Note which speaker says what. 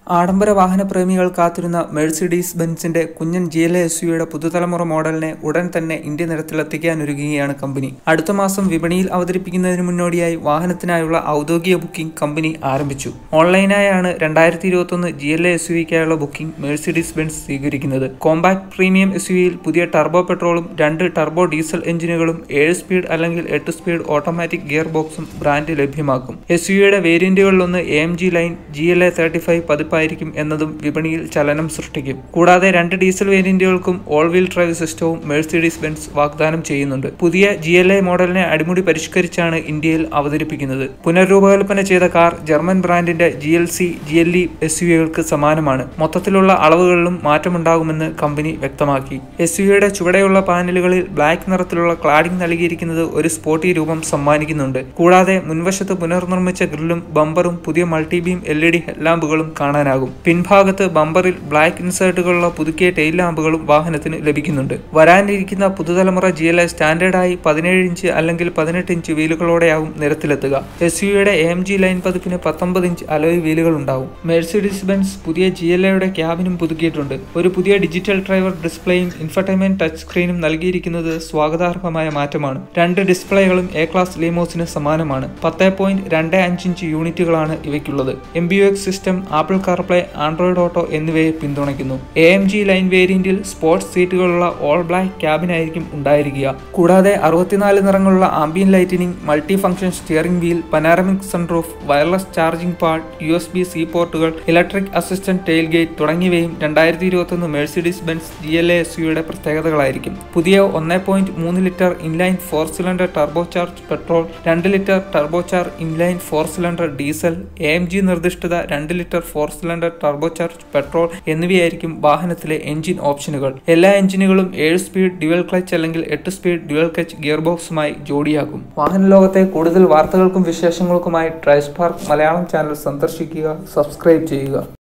Speaker 1: ആഡംബര വാഹന പ്രേമികൾ കാത്തിരുന്ന മെഴ്സിഡീസ് ബെൻസിന്റെ കുഞ്ഞൻ ജി എൽ എസ് യുടെ പുതുതലമുറ മോഡലിനെ ഉടൻ തന്നെ ഇന്ത്യ നിരത്തിലെത്തിക്കാനൊരുങ്ങുകയാണ് കമ്പനി അടുത്ത മാസം വിപണിയിൽ അവതരിപ്പിക്കുന്നതിന് മുന്നോടിയായി വാഹനത്തിനായുള്ള ഔദ്യോഗിക ബുക്കിംഗ് കമ്പനി ആരംഭിച്ചു ഓൺലൈനായാണ് രണ്ടായിരത്തി ഇരുപത്തൊന്ന് ജി എൽ എസ് യുക്കായുള്ള ബുക്കിംഗ് മെഴ്സിഡീസ് ബെൻസ് സ്വീകരിക്കുന്നത് കോമ്പാക്ട് പ്രീമിയം എസ് യുയിൽ പുതിയ ടർബോ പെട്രോളും രണ്ട് ടർബോ ഡീസൽ എഞ്ചിനുകളും ഏഴ് സ്പീഡ് അല്ലെങ്കിൽ എട്ട് സ്പീഡ് ഓട്ടോമാറ്റിക് ഗിയർ ബോക്സും ബ്രാൻഡ് ലഭ്യമാക്കും എസ് യുടെ വേരിയന്റുകളിലൊന്ന് A M G line G L A thirty five പതിപ്പായിരിക്കും എന്നതും വിപണിയിൽ ചലനം സൃഷ്ടിക്കും കൂടാതെ രണ്ട് ഡീസൽ വേരിയന്റുകൾക്കും ഓൾ വീൽ ഡ്രൈവ് സിസ്റ്റവും മെഴ്സിഡീസ് ബെൻസ് വാഗ്ദാനം ചെയ്യുന്നുണ്ട് പുതിയ ജി എൽ എ മോഡലിനെ അടിമുടി പരിഷ്കരിച്ചാണ് ഇന്ത്യയിൽ അവതരിപ്പിക്കുന്നത് പുനർരൂപകൽപ്പന ചെയ്ത കാർ ജർമ്മൻ ബ്രാൻഡിന്റെ G L C G L E എസ് യുകൾക്ക് സമാനമാണ് മൊത്തത്തിലുള്ള അളവുകളിലും മാറ്റമുണ്ടാകുമെന്ന് കമ്പനി വ്യക്തമാക്കി എസ് യുടെ ചുവടെയുള്ള പാനലുകളിൽ ബ്ലാക്ക് നിറത്തിലുള്ള ക്ലാഡിംഗ് നൽകിയിരിക്കുന്നത് ഒരു സ്പോർട്ടി രൂപം സമ്മാനിക്കുന്നുണ്ട് കൂടാതെ മുൻവശത്ത് പുനർനിർമ്മിച്ച ഗ്രില്ലും ബമ്പറും പുതിയ മൾട്ടിബീം എൽ ഇ ഡി ഹെഡ്ലാമ്പുകളും കാണാനാകും പിൻഭാഗത്ത് ബമ്പറിൽ ബ്ലാക്ക് ഇൻസേർട്ടുകളുള്ള പുതുക്കിയ ടെയിൽ ലാമ്പുകളും വാഹനത്തിന് ലഭിക്കുന്നുണ്ട് വരാനിരിക്കുന്ന പുതുതലമുറ ജി എൽ എ സ്റ്റാൻഡേർഡായി പതിനേഴ് ഇഞ്ച് അല്ലെങ്കിൽ പതിനെട്ട് ഇഞ്ച് വീലുകളോടെയാവും നിരത്തിലെത്തുക എസ് യുടെ എം ജി ലൈൻ പതിപ്പിന് പത്തൊമ്പത് ഇഞ്ച് അലോയ് വീലുകൾ ഉണ്ടാവും മെഴ്സിഡീസ് ബെൻസ് പുതിയ ജി എൽ എയുടെ ക്യാബിനും പുതുക്കിയിട്ടുണ്ട് ഒരു പുതിയ ഡിജിറ്റൽ ഡ്രൈവർ ഡിസ്പ്ലേയും ഇൻഫർടൈൻമെന്റ് ടച്ച് സ്ക്രീനും നൽകിയിരിക്കുന്നത് സ്വാഗതാർഹമായ മാറ്റമാണ് രണ്ട് ഡിസ്പ്ലേകളും എ ക്ലാസ് ലീമോസിന് സമാനമാണ് പത്ത് പോയിന്റ് രണ്ട് അഞ്ച് ഇഞ്ച് യൂണിറ്റുകളാണ് ഇവയ്ക്കുള്ളത് M B X system Apple CarPlay Android auto എന്നിവയെ പിന്തുണയ്ക്കുന്നു എ എം ജി ലൈൻ വേരിയന്റിൽ സ്പോർട്സ് സീറ്റുകളുള്ള ഓൾ ബ്ലാക്ക് ക്യാബിനായിരിക്കും ഉണ്ടായിരിക്കുക കൂടാതെ അറുപത്തിനാല് നിറങ്ങളുള്ള ambient lighting multi function steering wheel panoramic sunroof wireless charging pad U S B C പോർട്ടുകൾ ഇലക്ട്രിക് അസിസ്റ്റന്റ് ടെയിൽ ഗേറ്റ് തുടങ്ങിയവയും രണ്ടായിരത്തി ഇരുപത്തൊന്ന് Mercedes Benz G L A എസ് യുടെ പ്രത്യേകതകളായിരിക്കും പുതിയ ഒന്നേ പോയിന്റ് മൂന്ന് litre inline four cylinder turbo charge petrol രണ്ട് litre turbo charge inline four cylinder diesel A M G നിർദ്ദിഷ്ടത രണ്ട് litre four cylinder turbo charge petrol എന്നിവയായിരിക്കും വാഹനത്തിലെ എഞ്ചിൻ ഓപ്ഷനുകൾ എല്ലാ എഞ്ചിനുകളും ഏഴ് സ്പീഡ് ഡ്യുവൽ ക്ലച്ച് അല്ലെങ്കിൽ എട്ട് സ്പീഡ് ഡ്യുവൽ ക്ലച്ച് ഗിയർ ബോക്സുമായി ജോഡിയാക്കും വാഹന ലോകത്തെ കൂടുതൽ വാർത്തകൾക്കും വിശേഷങ്ങൾക്കുമായി ട്രൈസ്പാർക്ക് മലയാളം ചാനൽ സന്ദർശിക്കുക സബ്സ്ക്രൈബ് ചെയ്യുക